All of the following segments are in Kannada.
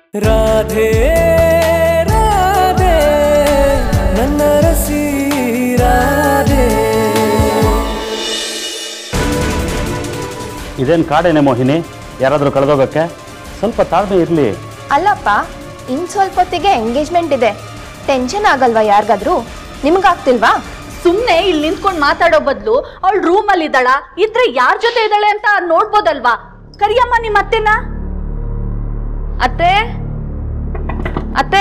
ರಾಧೆ ರಾಧೆ ನನ್ನ ರಸಿ ರಾಧೆ ಇದೇನು ಕಾಡೇನೆ ಮೋಹಿನಿ ಯಾರಾದರೂ ಕಳೆದೋಗಕ್ಕೆ ಸ್ವಲ್ಪ ತಾಳ್ಮೆ ಇರಲಿ ಅಲ್ಲಪ್ಪ ಇನ್ ಸ್ವಲ್ಪ ಹೊತ್ತಿಗೆ ಎಂಗೇಜ್ಮೆಂಟ್ ಇದೆ ಟೆನ್ಷನ್ ಆಗಲ್ವಾ ಯಾರಿಗಾದ್ರೂ ನಿಮ್ಗಾಗ್ತಿಲ್ವಾ ಸುಮ್ನೆ ಇಲ್ಲಿ ನಿಂತ್ಕೊಂಡು ಮಾತಾಡೋ ಬದಲು ಅವಳು ರೂಮಲ್ಲಿ ಇದ್ದಾಳ ಇದ್ರೆ ಯಾರ ಜೊತೆ ಇದ್ದಾಳೆ ಅಂತ ನೋಡ್ಬೋದಲ್ವಾ ಕರಿಯಮ್ಮ ನಿಮ್ಮ ಅತ್ತೆನ ಅತ್ತೆ ಅತ್ತೆ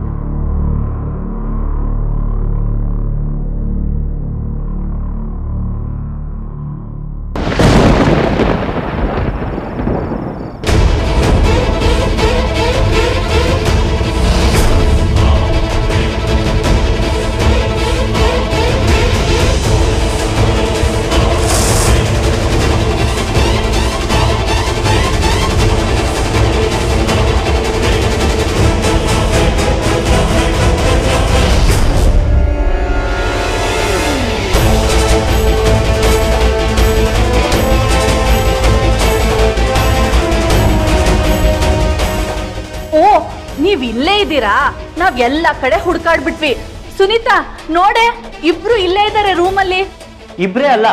ಓ ನೀವ್ ಇಲ್ಲೇ ಇದ್ದೀರಾ ನಾವ್ ಎಲ್ಲ ಕಡೆ ಹುಡ್ಕಾಡ್ಬಿಟ್ವಿ ಸುನೀತಾ ನೋಡೆ ಇಬ್ರು ಇಲ್ಲೇ ಇದ್ದಾರೆ ರೂಮಲ್ಲಿ ಇಬ್ಬರೇ ಅಲ್ಲ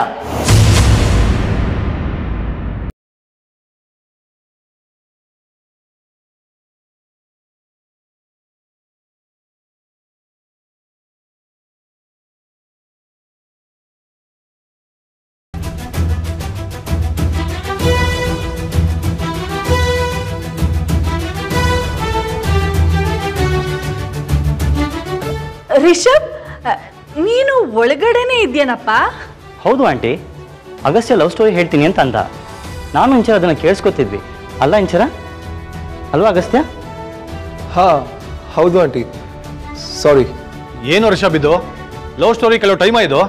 ರಿಷಬ್ ಅ, ನೀನು ಒಳಗಡೆನೆ ಇದೆಯೇನಪ್ಪ ಹೌದು ಆಂಟಿ ಅಗಸ್ತ್ಯ ಲವ್ ಸ್ಟೋರಿ ಹೇಳ್ತೀನಿ ಅಂತ ಅಂದ ನಾನು ಇಂಚರ ಅದನ್ನು ಕೇಳಿಸ್ಕೊತಿದ್ವಿ ಅಲ್ಲ ಇಂಚರ ಅಲ್ವಾ ಅಗಸ್ತ್ಯ ಹಾ ಹೌದು ಆಂಟಿ ಸಾರಿ ಏನು ರಿಷಬ್ ಇದು ಲವ್ ಸ್ಟೋರಿ ಕೆಲವು ಟೈಮ್ ಇದು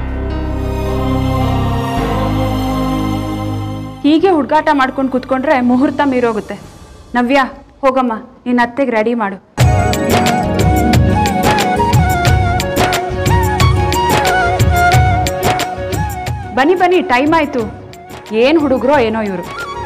ಹೀಗೆ ಹುಡುಗಾಟ ಮಾಡ್ಕೊಂಡು ಕೂತ್ಕೊಂಡ್ರೆ ಮುಹೂರ್ತ ಮೀರೋಗುತ್ತೆ ನವ್ಯ ಹೋಗಮ್ಮ ನಿನ್ನ ಅತ್ತೆಗೆ ರೆಡಿ ಮಾಡು ಬನ್ನಿ ಬನ್ನಿ ಟೈಮ್ ಆಯ್ತು ಏನು ಹುಡುಗರೋ ಏನೋ ಇವರು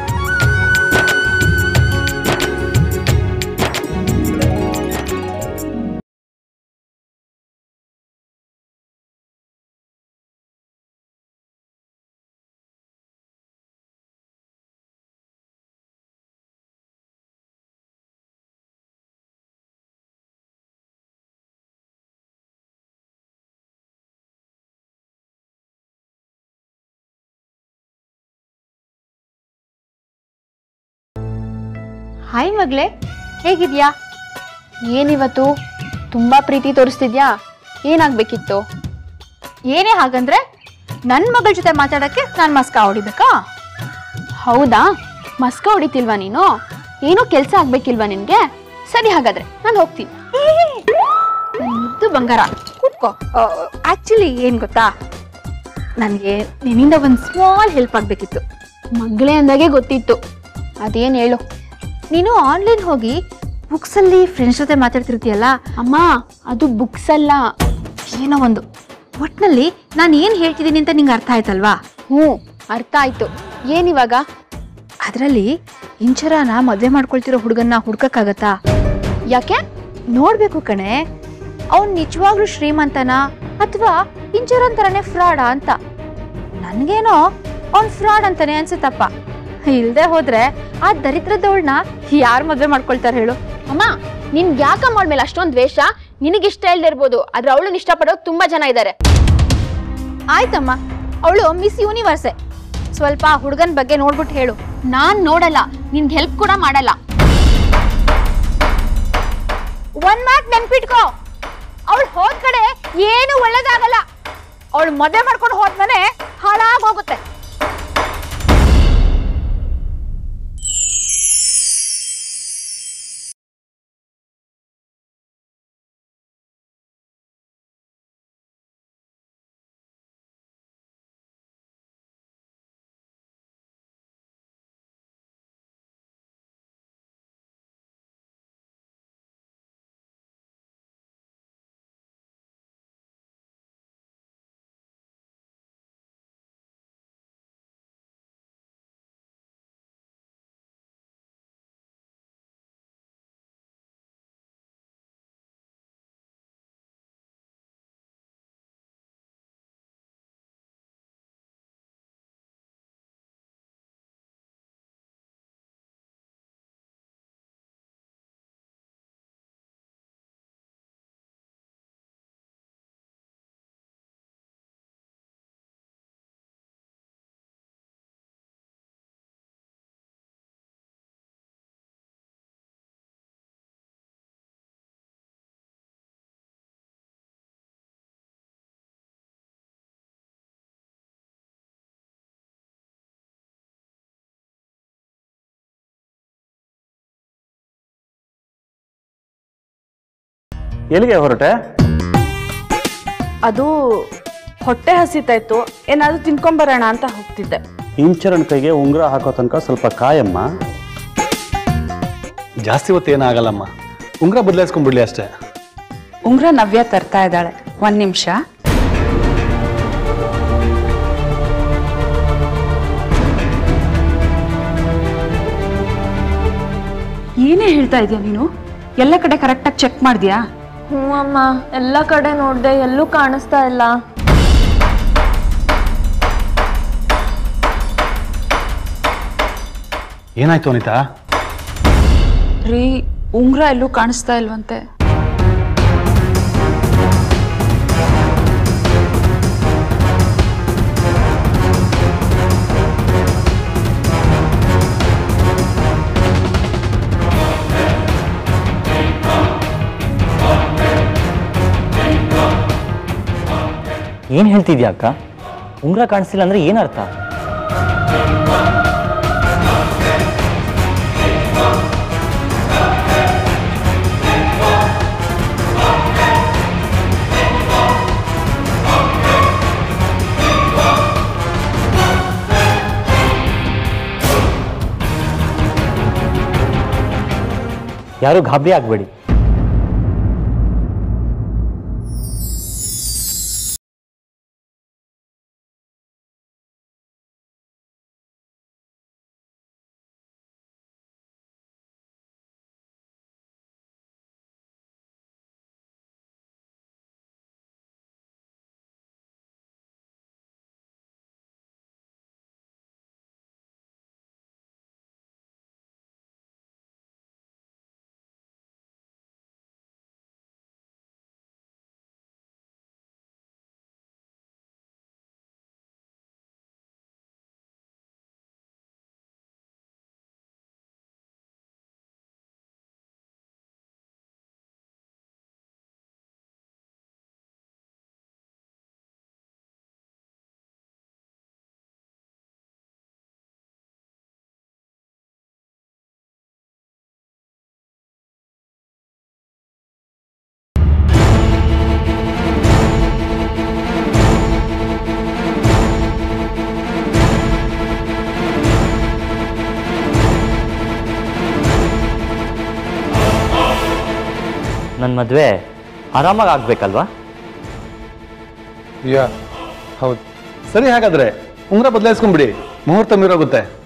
ಹಾಯ್ ಮಗಳೇ ಹೇಗಿದ್ಯಾ ಏನಿವತ್ತು ತುಂಬಾ ಪ್ರೀತಿ ತೋರಿಸ್ತಿದ್ಯಾ ಏನಾಗ್ಬೇಕಿತ್ತು ಏನೇ ಹಾಗಂದ್ರೆ ನನ್ನ ಮಗಳ ಜೊತೆ ಮಾತಾಡಕ್ಕೆ ನಾನು ಮಸ್ಕ ಹೊಡಿಬೇಕಾ ಹೌದಾ ಮಸ್ಕ ಹೊಡಿತಿಲ್ವಾ ನೀನು ಏನೋ ಕೆಲಸ ಆಗ್ಬೇಕಿಲ್ವಾ ನಿನ್ಗೆ ಸರಿ ಹಾಗಾದ್ರೆ ನಾನು ಹೋಗ್ತೀನಿ ನನ್ ಮುದ್ದು ಬಂಗಾರ ಕೂತ್ಕೋ ಆಕ್ಚುಲಿ ಏನ್ ಗೊತ್ತಾ ನನಗೆ ನಿನ್ನಿಂದ ಒಂದು ಸ್ಮಾಲ್ ಹೆಲ್ಪ್ ಆಗಬೇಕಿತ್ತು ಮಗಳೇ ಅಂದಾಗೆ ಗೊತ್ತಿತ್ತು ಅದೇನು ಹೇಳು ನೀನು ಆನ್ಲೈನ್ ಹೋಗಿ ಬುಕ್ಸಲ್ಲಿ ಫ್ರೆಂಡ್ಸ್ ಜೊತೆ ಮಾತಾಡ್ತಿರ್ತೀಯಲ್ಲ ಅಮ್ಮ ಅದು ಬುಕ್ಸ್ ಅಲ್ಲ ಏನೋ ಒಂದು ಒಟ್ನಲ್ಲಿ ನಾನು ಏನು ಹೇಳ್ತಿದ್ದೀನಿ ಅಂತ ನಿಂಗೆ ಅರ್ಥ ಆಯ್ತಲ್ವಾ ಹ್ಞೂ ಅರ್ಥ ಆಯ್ತು ಏನಿವಾಗ ಅದರಲ್ಲಿ ಇಂಚರಾನ ಮದುವೆ ಮಾಡ್ಕೊಳ್ತಿರೋ ಹುಡುಗನ್ನ ಹುಡ್ಕಕ್ಕಾಗತ್ತಾ ಯಾಕೆ ನೋಡ್ಬೇಕು ಕಣೆ ಅವ್ನು ನಿಜವಾಗ್ಲೂ ಶ್ರೀಮಂತನ ಅಥವಾ ಇಂಚರನ್ ಥರನೇ ಫ್ರಾಡಾ ಅಂತ ನನ್ಗೇನೋ ಅವ್ನ್ ಫ್ರಾಡ್ ಅಂತಾನೆ ಅನ್ಸುತ್ತಪ್ಪ ಇಲ್ದೆ ಹೋದ್ರೆ ಆ ದರಿದ್ರದವಳನ್ನ ಯಾರು ಮದ್ವೆ ಮಾಡ್ಕೊಳ್ತಾರೆ ಹೇಳು ಅಮ್ಮ ನಿನ್ಗೆ ಯಾಕಮ್ಮ ಅವಳ ಮೇಲೆ ಅಷ್ಟೊಂದು ದ್ವೇಷ ನಿನಗಿಷ್ಟ ಇಲ್ದೇ ಇರ್ಬೋದು ಆದ್ರೆ ಅವಳನ್ನ ಇಷ್ಟಪಡೋರು ತುಂಬಾ ಜನ ಇದ್ದಾರೆ ಆಯ್ತಮ್ಮ ಅವಳು ಮಿಸ್ ಯೂನಿವರ್ಸೆ ಸ್ವಲ್ಪ ಆ ಹುಡುಗನ ಬಗ್ಗೆ ನೋಡ್ಬಿಟ್ಟು ಹೇಳು ನಾನ್ ನೋಡಲ್ಲ ನಿನ್ಗೆ ಹೆಲ್ಪ್ ಕೂಡ ಮಾಡಲ್ಲ ಒಂದ್ ಮಾತ್ ನೆನ್ಪಿಟ್ಕೋ ಅವಳು ಹೋದ್ ಕಡೆ ಏನು ಒಳ್ಳೇದಾಗಲ್ಲ ಅವಳು ಮದುವೆ ಮಾಡ್ಕೊಂಡು ಹೋದ್ಮೇಲೆ ಹಾಳಾಗೋಗುತ್ತೆ ಎಲ್ಲಿಗೆ ಹೊರಟೆ ಅದು ಹೊಟ್ಟೆ ಹಸಿತಾಯ್ತು ಏನಾದರೂ ತಿನ್ಕೊಂಬರೋಣ ಅಂತ ಹೋಗ್ತಿದ್ದೆ ಇಂಚರನ್ ಕೈಗೆ ಉಂಗುರ ಹಾಕೋ ತನಕ ಸ್ವಲ್ಪ ಕಾಯಮ್ಮ ಜಾಸ್ತಿ ಹೊತ್ತು ಏನಾಗಲ್ಲಮ್ಮ ಉಂಗುರ ಬದಲಾಯಿಸ್ಕೊಂಡ್ಬಿಡ್ಲಿ ಅಷ್ಟೇ ಉಂಗ್ರ ನವ್ಯ ತರ್ತಾ ಇದ್ದಾಳೆ ಒಂದು ನಿಮಿಷ ಏನೇ ಹೇಳ್ತಾ ಇದೀಯ ನೀನು ಎಲ್ಲ ಕಡೆ ಕರೆಕ್ಟಾಗಿ ಚೆಕ್ ಮಾಡಿದ್ಯಾ ಹ್ಞೂ ಅಮ್ಮ ಎಲ್ಲ ಕಡೆ ನೋಡ್ದೆ ಎಲ್ಲೂ ಕಾಣಿಸ್ತಾ ಇಲ್ಲ ಏನಾಯ್ತು ಅನಿತಾ ರೀ ಉಂಗ್ರ ಎಲ್ಲೂ ಕಾಣಿಸ್ತಾ ಇಲ್ವಂತೆ ಏನು ಹೇಳ್ತಿದ್ಯಾ ಅಕ್ಕ ಉಂಗುರ ಕಾಣಿಸ್ತಿಲ್ಲ ಅಂದ್ರೆ ಏನರ್ಥ ಯಾರು ಗಾಬರಿ ಆಗಬೇಡಿ ನನ್ನ ಮದುವೆ ಆರಾಮಾಗಿ ಆಗ್ಬೇಕಲ್ವಾ ಯಾ ಹೌದು ಸರಿ ಹಾಗಾದ್ರೆ ಉಂಗುರ ಬದಲಾಯಿಸ್ಕೊಂಡ್ಬಿಡಿ ಮುಹೂರ್ತ ಮೀರೋಗುತ್ತೆ